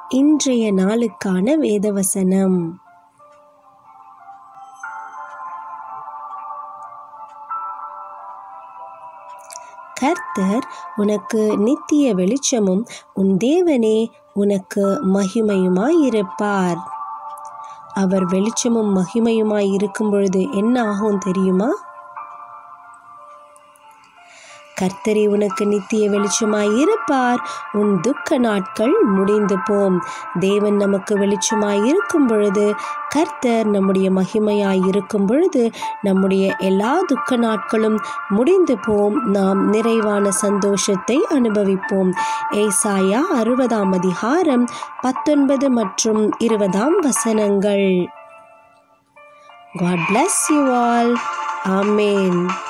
இன்றைய நாளுக்கான வேதவசனம் கர்த்தர் உனக்கு நித்திய வெளிச்சமும் உன் தேவனே உனக்கு மகிமையுமாயிருப்பார் அவர் வெளிச்சமும் மகிமையுமாய் இருக்கும் பொழுது என்ன ஆகும் தெரியுமா கர்த்தரே உனக்கு நித்திய வெளிச்சமாய் இருப்பார் உன் துக்க நாட்கள் முடிந்து போம் தேவன் நமக்கு வெளிச்சமாய் இருக்கும் பொழுது கர்த்தர் நம்முடைய மகிமையாய் இருக்கும் பொழுது நம்முடைய எல்லா துக்க நாட்களும் முடிந்து போம் நாம் நிறைவான சந்தோஷத்தை அனுபவிப்போம் ஏசாயா அறுபதாம் அதிகாரம் பத்தொன்பது மற்றும் இருபதாம் வசனங்கள் God bless you all. Amen.